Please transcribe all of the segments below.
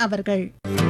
அவர்கள்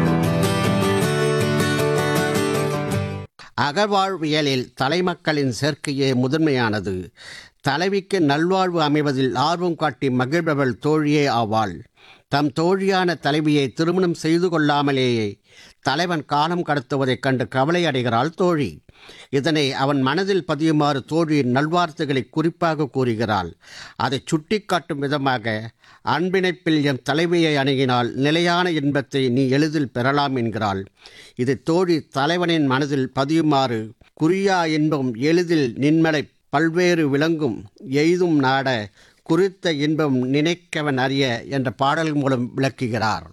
அகழ்வாழ்வியலில் தலைமக்களின் சேர்க்கையே முதன்மையானது தலைவிக்கு நல்வாழ்வு அமைவதில் ஆர்வம் காட்டி மகிழ்பவள் தோழியே ஆவாள் தம் தோழியான தலைவியை திருமணம் செய்து கொள்ளாமலேயே தலைவன் காலம் கடத்துவதைக் கண்டு கவலை அடைகிறாள் தோழி இதனை அவன் மனதில் பதியுமாறு தோழி நல்வார்த்தைகளை குறிப்பாக கூறுகிறாள் அதை சுட்டிக்காட்டும் விதமாக அன்பிணைப்பில் என் தலைவியை அணுகினால் நிலையான இன்பத்தை நீ எளிதில் பெறலாம் என்கிறாள் இது தோழி தலைவனின் மனதில் பதியுமாறு குறியா இன்பம் எளிதில் நின்மலை பல்வேறு விளங்கும் எய்தும் நாட குறித்த இன்பம் நினைக்கவன் அறிய என்ற பாடல் மூலம் விளக்குகிறார்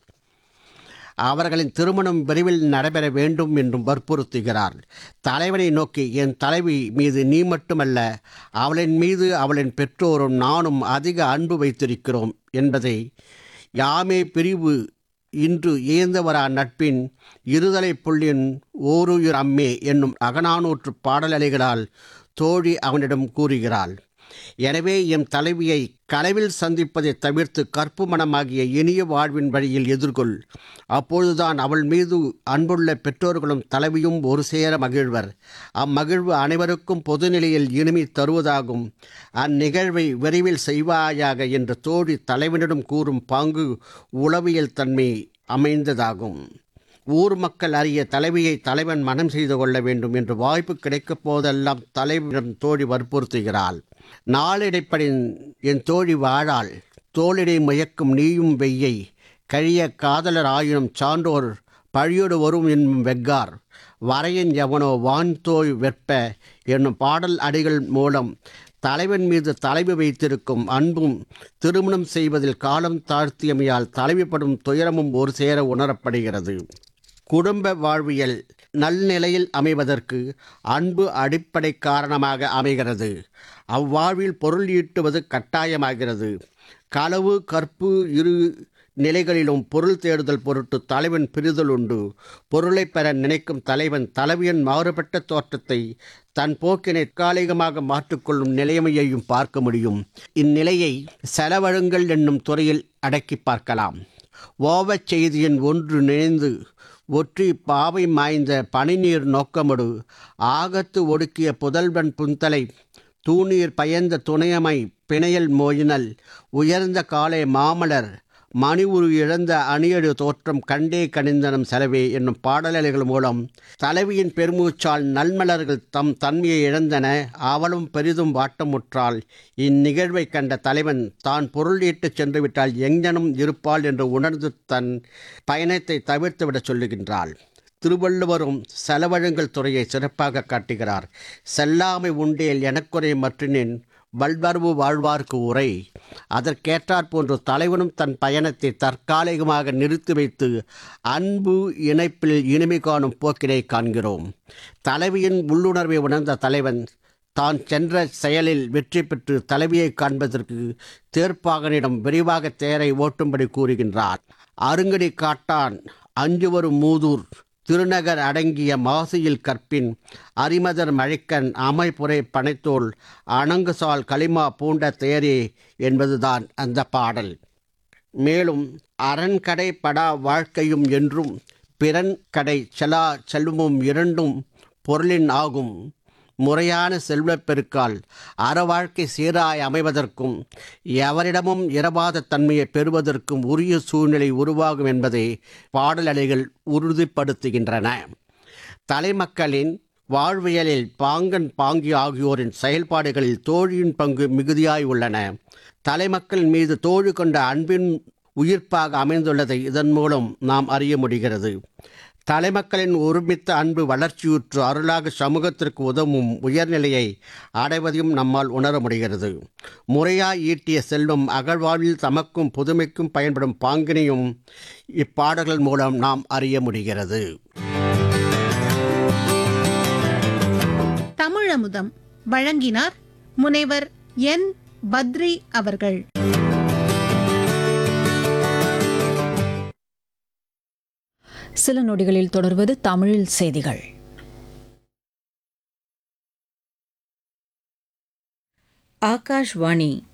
அவர்களின் திருமணம் விரைவில் நடைபெற வேண்டும் என்றும் வற்புறுத்துகிறார் தலைவனை நோக்கி என் தலைவி மீது நீ மட்டுமல்ல அவளின் மீது அவளின் பெற்றோரும் நானும் அதிக அன்பு வைத்திருக்கிறோம் என்பதை யாமே பிரிவு இன்று இயந்தவரா நட்பின் இருதலை புள்ளின் ஓருயிர் அம்மே என்னும் அகநானூற்று பாடலலைகளால் தோழி அவனிடம் கூறுகிறாள் எனவே எம் தலைவியை கனவில் சந்திப்பதை தவிர்த்து கற்பு மனமாகிய இனிய வாழ்வின் வழியில் எதிர்கொள் அப்பொழுதுதான் அவள் மீது அன்புள்ள பெற்றோர்களும் தலைவியும் ஒரு சேர மகிழ்வர் அம்மகிழ்வு அனைவருக்கும் பொதுநிலையில் இனிமை தருவதாகும் அந்நிகழ்வை விரைவில் செய்வாயாக என்று தோழி தலைவனிடம் கூறும் பாங்கு உளவியல் தன்மை அமைந்ததாகும் ஊர் மக்கள் அறிய தலைவியை தலைவன் மனம் செய்து கொள்ள வேண்டும் என்று வாய்ப்பு கிடைக்கப் போதெல்லாம் தலைவனிடம் தோழி வற்புறுத்துகிறாள் நாளிடைப்படி என் தோழி வாழாள் தோளிடை முயக்கும் நீயும் வெய்யை கழிய காதலர் ஆயினும் சான்றோர் பழியோடு வரும் என்னும் வெக்கார் வரையன் எவனோ வான் தோய் வெற்ப என்னும் பாடல் அடிகள் மூலம் தலைவன் மீது தலைவி வைத்திருக்கும் அன்பும் திருமணம் செய்வதில் காலம் தாழ்த்தியமையால் தலைவிப்படும் துயரமும் ஒரு சேர உணரப்படுகிறது குடும்ப வாழ்வியல் நல்நிலையில் அமைவதற்கு அன்பு அடிப்படை காரணமாக அமைகிறது அவ்வாழ்வில் பொருள் ஈட்டுவது கட்டாயமாகிறது களவு கற்பு இரு நிலைகளிலும் பொருள் தேடுதல் பொருட்டு தலைவன் பிரிதல் உண்டு பொருளை பெற நினைக்கும் தலைவன் தலைவியின் மாறுபட்ட தோற்றத்தை தன் போக்கினை தற்காலிகமாக மாற்றிக்கொள்ளும் நிலைமையையும் பார்க்க முடியும் இந்நிலையை செலவழுங்கள் என்னும் துறையில் அடக்கி பார்க்கலாம் ஓவச் செய்தியின் ஒன்று நினைந்து ஒற்றி பாவை மாய்ந்த பனிநீர் நோக்கமொடு ஆகத்து ஒடுக்கிய புதல்வன் புந்தலை தூணீர் பயந்த துணையமை பிணையல் மோயினல் உயர்ந்த காலை மாமலர் மணி உரு இழந்த அணியடு தோற்றம் கண்டே கனிந்தனம் செலவே என்னும் பாடல்கள் மூலம் தலைவியின் பெருமூச்சால் நல்மலர்கள் தம் தன்மையை இழந்தன அவளும் பெரிதும் வாட்டமுற்றாள் இந்நிகழ்வை கண்ட தலைவன் தான் பொருள் ஈட்டுச் சென்று விட்டால் எங்கனும் இருப்பாள் என்று உணர்ந்து தன் பயணத்தை தவிர்த்துவிடச் சொல்லுகின்றாள் திருவள்ளுவரும் செலவழங்கல் துறையை சிறப்பாக காட்டுகிறார் செல்லாமை உண்டேல் எனக்குறை மற்றினேன் வல்வரவு வாழ்வார்க்கு உரை அதற்கேற்றாற் போன்று தலைவனும் தன் பயணத்தை தற்காலிகமாக நிறுத்தி வைத்து அன்பு இணைப்பில் இனிமை காணும் போக்கினை காண்கிறோம் தலைவியின் உள்ளுணர்வை உணர்ந்த தலைவன் தான் சென்ற செயலில் வெற்றி பெற்று தலைவியை காண்பதற்கு தேர்ப்பாகனிடம் விரிவாக தேரை ஓட்டும்படி கூறுகின்றார் அருங்கடி காட்டான் அஞ்சு வரும் மூதூர் திருநகர் அடங்கிய மாசியில் கற்பின் அரிமதர் மழைக்கண் அமைப்புரை பனைத்தோல் அணங்குசால் களிமா பூண்ட தேரே என்பதுதான் அந்த பாடல் மேலும் அரண்கடை படா வாழ்க்கையும் என்றும் பிறன் கடை செலா செல்வமும் இரண்டும் பொருளின் ஆகும் முறையான செல்வப் பெருக்கால் அறவாழ்க்கை சீராய் அமைவதற்கும் எவரிடமும் இரவாத தன்மையை பெறுவதற்கும் உரிய சூழ்நிலை உருவாகும் என்பதை பாடலலைகள் உறுதிப்படுத்துகின்றன தலைமக்களின் வாழ்வியலில் பாங்கன் பாங்கி ஆகியோரின் செயல்பாடுகளில் தோழியின் பங்கு மிகுதியாய் உள்ளன தலைமக்கள் மீது தோழி கொண்ட அன்பின் உயிர்ப்பாக அமைந்துள்ளதை இதன் மூலம் நாம் அறிய முடிகிறது தலைமக்களின் ஒருமித்த அன்பு வளர்ச்சியுற்று அருளாக சமூகத்திற்கு உதவும் உயர்நிலையை அடைவதையும் நம்மால் உணர முடிகிறது முறையாய் ஈட்டிய செல்வம் அகழ்வாழ்வில் தமக்கும் புதுமைக்கும் பயன்படும் பாங்கினையும் இப்பாடல்கள் மூலம் நாம் அறிய முடிகிறது தமிழமுதம் வழங்கினார் முனைவர் என் பத்ரி அவர்கள் சில நொடிகளில் தொடர்வது தமிழில் செய்திகள் ஆகாஷ்வாணி